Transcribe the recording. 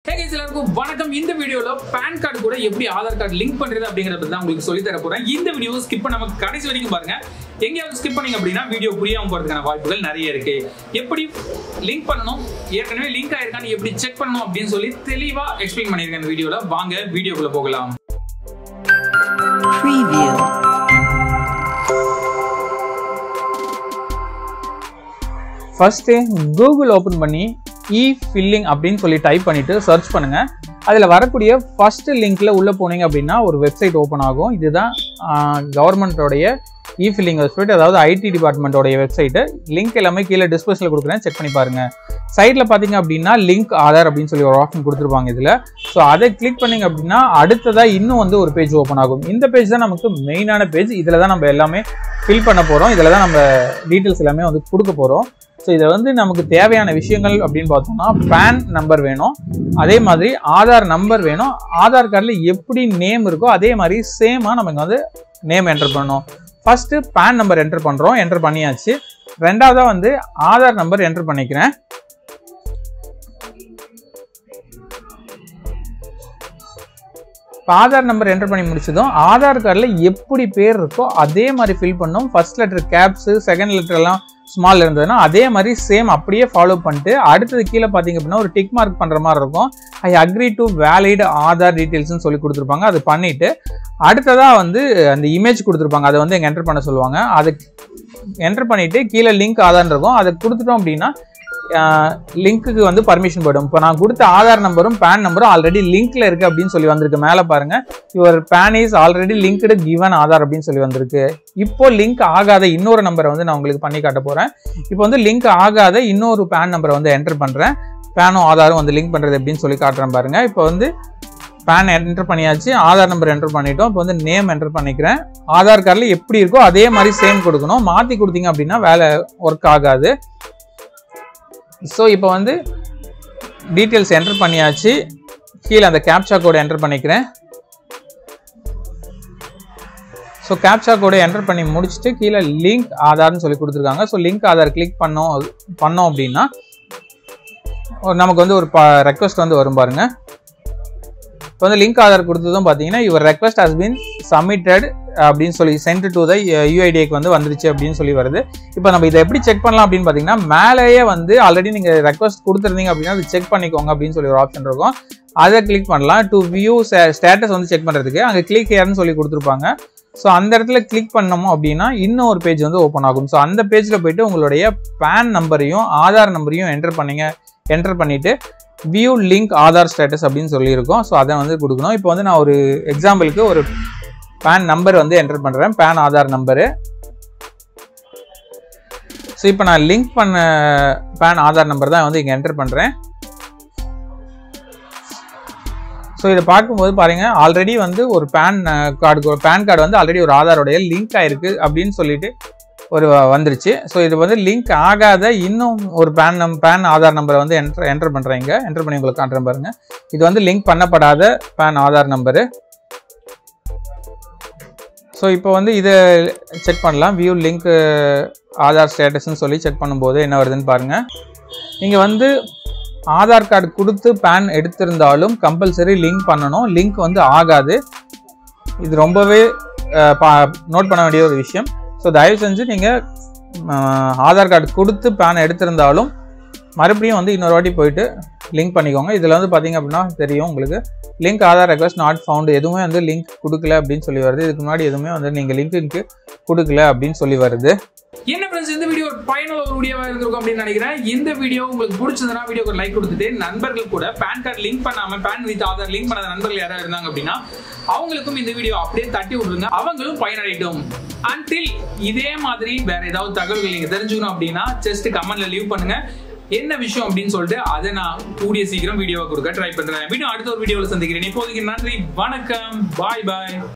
Hey guys, எல்லாருக்கும் வணக்கம் இந்த வீடியோல பேன் கார்டு கூட எப்படி ஆதார் கார்டு லிங்க் பண்றது அப்படிங்கறத தான் உங்களுக்கு சொல்லி தர போறேன் இந்த வீடியோ ஸ்கிப் பண்ணாம கடைசி வரைக்கும் பாருங்க எங்கேயாவது ஸ்கிப் பண்ணீங்க அப்படின்னா வீடியோ புரியாம போறதுக்கான வாய்ப்புகள் நிறைய இருக்கு எப்படி லிங்க் பண்ணணும் ஏற்கனவே லிங்க் ஆயிருக்கான்னு எப்படி செக் பண்ணணும் அப்படின்னு சொல்லி தெளிவா எக்ஸ்பிளைன் பண்ணிருக்கேன் இந்த வீடியோல வாங்க வீடியோக்குள்ள போகலாம் Preview. ஃபர்ஸ்ட்டு கூகுள் ஓப்பன் பண்ணி இ ஃபில்லிங் அப்படின்னு சொல்லி டைப் பண்ணிட்டு சர்ச் பண்ணுங்க அதில் வரக்கூடிய ஃபர்ஸ்ட் லிங்க்ல உள்ள போனீங்க அப்படின்னா ஒரு வெப்சைட் ஓப்பன் ஆகும் இதுதான் கவர்மெண்ட்டோடைய இ ஃபில்லிங் வெப்சைட் அதாவது ஐடி டிபார்ட்மெண்ட்டோடைய வெப்சைட்டு லிங்க் எல்லாமே கீழே டிஸ்கிரிப்ஷனில் கொடுக்குறேன் செக் பண்ணி பாருங்க சைடில் பார்த்தீங்க அப்படின்னா லிங்க் ஆதார் அப்படின்னு சொல்லி ஒரு ஆப்ஷன் கொடுத்துருப்பாங்க இதில் ஸோ அதை கிளிக் பண்ணீங்க அப்படின்னா அடுத்ததாக இன்னும் வந்து ஒரு பேஜ் ஓப்பன் ஆகும் இந்த பேஜ் தான் நமக்கு மெயினான பேஜ் இதில் தான் நம்ம எல்லாமே ஃபில் பண்ண போகிறோம் இதில் தான் நம்ம டீட்டெயில்ஸ் எல்லாமே வந்து கொடுக்க போகிறோம் ஸோ இதை வந்து நமக்கு தேவையான விஷயங்கள் அப்படின்னு பார்த்தோம்னா பேன் நம்பர் வேணும் அதே மாதிரி ஆதார் நம்பர் வேணும் ஆதார் கார்டில் எப்படி நேம் இருக்கோ அதே மாதிரி சேமாக நம்ம இங்கே வந்து நேம் என்டர் பண்ணணும் ஃபர்ஸ்ட்டு பேன் நம்பர் என்டர் பண்ணுறோம் என்டர் பண்ணியாச்சு ரெண்டாவதாக வந்து ஆதார் நம்பர் என்டர் பண்ணிக்கிறேன் இப்போ ஆதார் நம்பர் என்டர் பண்ணி முடிச்சதும் ஆதார் கார்டில் எப்படி பேர் இருக்கோ அதே மாதிரி ஃபில் பண்ணும் first letter caps second letter எல்லாம் ஸ்மால் இருந்ததுன்னா அதே மாதிரி சேம் அப்படியே ஃபாலோ பண்ணிட்டு அடுத்தது கீழே பார்த்தீங்க அப்படின்னா ஒரு டிக் மார்க் பண்ணுற மாதிரி இருக்கும் I agree to valid Aadhaar டீட்டெயில்ஸ்னு சொல்லி கொடுத்துருப்பாங்க அது பண்ணிவிட்டு அடுத்ததாக வந்து அந்த இமேஜ் கொடுத்துருப்பாங்க அதை வந்து எங்கள் என்டர் பண்ண சொல்லுவாங்க அதை என்டர் பண்ணிவிட்டு கீழே லிங்க் ஆதார் இருக்கும் அதை கொடுத்துட்டோம் அப்படின்னா லிங்க்குக்கு வந்து பர்மிஷன் போயிடும் இப்போ நான் கொடுத்த ஆதார் நம்பரும் பேன் நம்பரும் ஆல்ரெடி லிங்க்ல இருக்கு அப்படின்னு சொல்லி வந்திருக்கு மேலே பாருங்க your PAN is already linked given Aadhaar அப்படின்னு சொல்லி வந்திருக்கு இப்போ லிங்க் ஆகாத இன்னொரு நம்பரை வந்து நான் உங்களுக்கு பண்ணி காட்ட போறேன் இப்போ வந்து லிங்க் ஆகாத இன்னொரு பேன் நம்பரை வந்து என்டர் பண்றேன் பேனும் ஆதாரும் வந்து லிங்க் பண்றது எப்படின்னு சொல்லி காட்டுறேன் பாருங்க இப்போ வந்து பேன் என்டர் பண்ணியாச்சு ஆதார் நம்பர் என்டர் பண்ணிட்டோம் இப்போ வந்து நேம் என்டர் பண்ணிக்கிறேன் ஆதார் கார்டில் எப்படி இருக்கோ அதே மாதிரி சேம் கொடுக்கணும் மாற்றி கொடுத்தீங்க அப்படின்னா வேலை ஒர்க் ஆகாது ஸோ இப்போ வந்து டீட்டெயில்ஸ் என்டர் பண்ணியாச்சு கீழே அந்த கேப்சா கோடு என்டர் பண்ணிக்கிறேன் ஸோ கேப்சா கோடை என்டர் பண்ணி முடிச்சுட்டு கீழே லிங்க் ஆதார்னு சொல்லி கொடுத்துருக்காங்க ஸோ லிங்க் ஆதார் கிளிக் பண்ணோம் பண்ணோம் அப்படின்னா ஒரு நமக்கு வந்து ஒரு ப ரெக்வஸ்ட் வந்து வரும் பாருங்க இப்போ வந்து லிங்க் ஆதார் கொடுத்ததும் பார்த்தீங்கன்னா இவர் ரெக்வஸ்ட் ஹஸ் பீன் சப்மிட்டட் அப்படின்னு சொல்லி சென்ட் டு த யூஐடிக்கு வந்து வந்துருச்சு அப்படின்னு சொல்லி வருது இப்போ நம்ம இதை எப்படி செக் பண்ணலாம் அப்படின்னு பார்த்தீங்கன்னா மேலேயே வந்து ஆல்ரெடி நீங்கள் ரெக்வஸ்ட் கொடுத்துருந்தீங்க அப்படின்னா அதை செக் பண்ணிக்கோங்க அப்படின்னு சொல்லி ஒரு ஆப்ஷன் இருக்கும் அதை கிளிக் பண்ணலாம் டு வியூ ஸ்டேட்டஸ் வந்து செக் பண்ணுறதுக்கு அங்கே கிளிக் ஹேர்னு சொல்லி கொடுத்துருப்பாங்க ஸோ அந்த இடத்துல கிளிக் பண்ணோமோ அப்படின்னா இன்னும் ஒரு பேஜ் வந்து ஓப்பன் ஆகும் ஸோ அந்த பேஜில் போயிட்டு உங்களுடைய பேன் நம்பரையும் ஆதார் நம்பரையும் என்டர் பண்ணீங்க என்டர் பண்ணிவிட்டு வியூ லிங்க் ஆதார் ஸ்டேட்டஸ் அப்படின்னு சொல்லியிருக்கோம் ஸோ அதை வந்து கொடுக்கணும் இப்போ வந்து நான் ஒரு எக்ஸாம்பிளுக்கு ஒரு பேன் நம்பர் வந்து என்டர் பண்ணுறேன் பேன் ஆதார் நம்பரு ஸோ இப்போ நான் லிங்க் பண்ண பேன் ஆதார் நம்பர் தான் வந்து இங்கே என்டர் பண்ணுறேன் ஸோ இதை பார்க்கும்போது பாருங்க ஆல்ரெடி வந்து ஒரு பேன் கார்டு பேன் கார்டு வந்து ஆல்ரெடி ஒரு ஆதாரோடைய லிங்க் ஆயிருக்கு அப்படின்னு சொல்லிட்டு ஒரு வந்துருச்சு ஸோ இது வந்து லிங்க் ஆகாத இன்னும் ஒரு பேன் நம் பேன் ஆதார் நம்பரை வந்து என்டர் என்டர் பண்ணுறீங்க என்டர் பண்ணி உங்களுக்கு காட்டுறேன் பாருங்க இது வந்து லிங்க் பண்ணப்படாத பேன் ஆதார் நம்பரு ஸோ இப்போ வந்து இதை செக் பண்ணலாம் வியூ லிங்க் ஆதார் ஸ்டேட்டஸ்ன்னு சொல்லி செக் பண்ணும்போது என்ன வருதுன்னு பாருங்கள் நீங்கள் வந்து ஆதார் கார்டு கொடுத்து பேன் எடுத்திருந்தாலும் கம்பல்சரி லிங்க் பண்ணணும் லிங்க் வந்து ஆகாது இது ரொம்பவே நோட் பண்ண வேண்டிய ஒரு விஷயம் ஸோ தயவு செஞ்சு நீங்கள் ஆதார் கார்டு கொடுத்து பேன் எடுத்திருந்தாலும் மறுபடியும் வந்து இன்னொரு வாட்டி போயிட்டு லிங்க் பண்ணிக்கோங்க இதில் வந்து பார்த்தீங்க அப்படின்னா தெரியும் உங்களுக்கு link Aadhaar request not found எதுவுமே வந்து லிங்க் கொடுக்கல அப்படின்னு சொல்லி வருது இதுக்கு முன்னாடி எதுவுமே வந்து நீங்கள் லிங்க்கு கொடுக்கல அப்படின்னு சொல்லி வருது என்ன ஃப்ரெண்ட்ஸ் இந்த வீடியோ பயனுள்ள ஒரு வீடியோவா இருந்திருக்கும் அப்படின்னு நினைக்கிறேன் இந்த வீடியோ உங்களுக்கு பிடிச்சதுன்னா வீடியோக்கு லைக் கொடுத்துட்டு நண்பர்கள் கூட பேன் கார்டு லிங்க் பண்ணாம பேன் வித் ஆதார் லிங்க் பண்ணாத நண்பர்கள் யாராவது இருந்தாங்க அப்படின்னா அவங்களுக்கும் இந்த வீடியோ அப்படியே தட்டி விடுங்க அவங்களும் பயனடையட்டும் அன்டில் இதே மாதிரி வேற ஏதாவது தகவல்கள் நீங்க தெரிஞ்சுக்கணும் அப்படின்னா ஜஸ்ட் கமெண்ட்ல லீவ் பண்ணுங்க என்ன விஷயம் அப்படின்னு சொல்லிட்டு அதை நான் கூடிய சீக்கிரம் வீடியோவை கொடுக்க ட்ரை பண்றேன் வீடியோ அடுத்த ஒரு வீடியோவில் சந்திக்கிறேன் இப்போதைக்கு நன்றி வணக்கம் பாய் பாய்